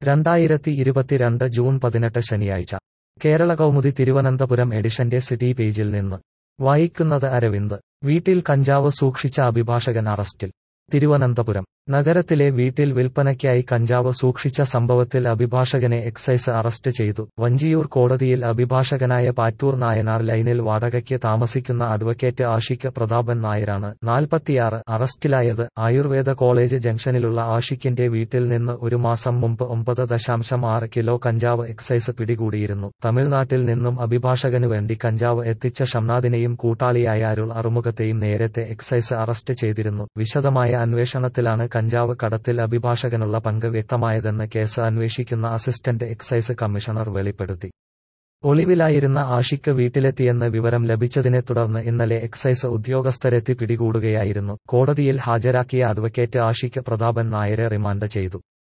രണ്ടായിരത്തി ഇരുപത്തിരണ്ട് ജൂൺ പതിനെട്ട് ശനിയാഴ്ച കേരള കൗമുദി തിരുവനന്തപുരം എഡിഷന്റെ സിറ്റി പേജിൽ നിന്ന് വായിക്കുന്നത് അരവിന്ദ് വീട്ടിൽ കഞ്ചാവ് സൂക്ഷിച്ച അഭിഭാഷകൻ അറസ്റ്റിൽ തിരുവനന്തപുരം നഗരത്തിലെ വീട്ടിൽ വിൽപ്പനയ്ക്കായി കഞ്ചാവ് സൂക്ഷിച്ച സംഭവത്തിൽ അഭിഭാഷകനെ എക്സൈസ് അറസ്റ്റ് ചെയ്തു വഞ്ചിയൂർ കോടതിയിൽ അഭിഭാഷകനായ പാറ്റൂർ നായനാർ ലൈനിൽ വാടകയ്ക്ക് താമസിക്കുന്ന അഡ്വക്കേറ്റ് ആഷിഖ് പ്രതാപൻ നായരാണ് നാൽപ്പത്തിയാറ് അറസ്റ്റിലായത് ആയുർവേദ കോളേജ് ജംഗ്ഷനിലുള്ള ആഷിഖിന്റെ വീട്ടിൽ നിന്ന് ഒരു മാസം മുമ്പ് ഒമ്പത് ദശാംശം ആറ് കിലോ കഞ്ചാവ് എക്സൈസ് പിടികൂടിയിരുന്നു തമിഴ്നാട്ടിൽ നിന്നും അഭിഭാഷകനു വേണ്ടി കഞ്ചാവ് എത്തിച്ച ഷംനാദിനെയും കൂട്ടാളിയായ അരുൾ അറുമുഖത്തെയും നേരത്തെ എക്സൈസ് അറസ്റ്റ് ചെയ്തിരുന്നു വിശദമായ അന്വേഷണത്തിലാണ് കഞ്ചാവ് കടത്തിൽ അഭിഭാഷകനുള്ള പങ്ക് വ്യക്തമായതെന്ന് കേസ് അന്വേഷിക്കുന്ന അസിസ്റ്റന്റ് എക്സൈസ് കമ്മീഷണർ വെളിപ്പെടുത്തി ഒളിവിലായിരുന്ന ആഷിക്ക് വീട്ടിലെത്തിയെന്ന് വിവരം ലഭിച്ചതിനെ തുടർന്ന് ഇന്നലെ എക്സൈസ് ഉദ്യോഗസ്ഥരെത്തി പിടികൂടുകയായിരുന്നു കോടതിയിൽ ഹാജരാക്കിയ അഡ്വക്കേറ്റ് ആഷിക്ക് പ്രതാപൻ നായരെ റിമാൻഡ് ചെയ്തു